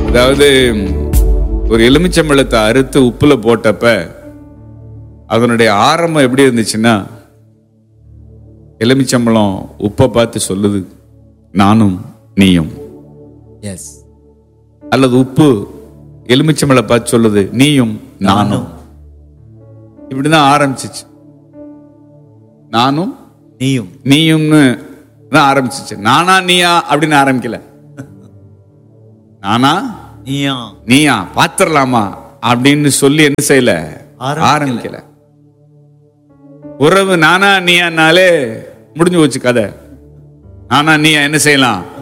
அதாவது ஒரு எலுமிச்சம்பழத்தை அறுத்து உப்புல போட்டப்ப அதனுடைய ஆரம்பம் எப்படி இருந்துச்சுன்னா எலுமிச்சம்பழம் உப்பை பார்த்து சொல்லுது நானும் நீயும் எஸ் அல்லது உப்பு எலுமிச்சம்பழம் பார்த்து சொல்லுது நீயும் நானும் இப்படிதான் ஆரம்பிச்சிச்சு நானும் நீயும் நீயும்னு தான் ஆரம்பிச்சிச்சு நானா நீயா அப்படின்னு ஆரம்பிக்கல நானா நீயா நீயா பாத்திரலாமா அப்படின்னு சொல்லி என்ன செய்யல ஆரம்பிக்கல. ஆரம்பிக்கல உறவு நானா நீயானாலே முடிஞ்சு போச்சு கதை நானா நீயா என்ன செய்யலாம்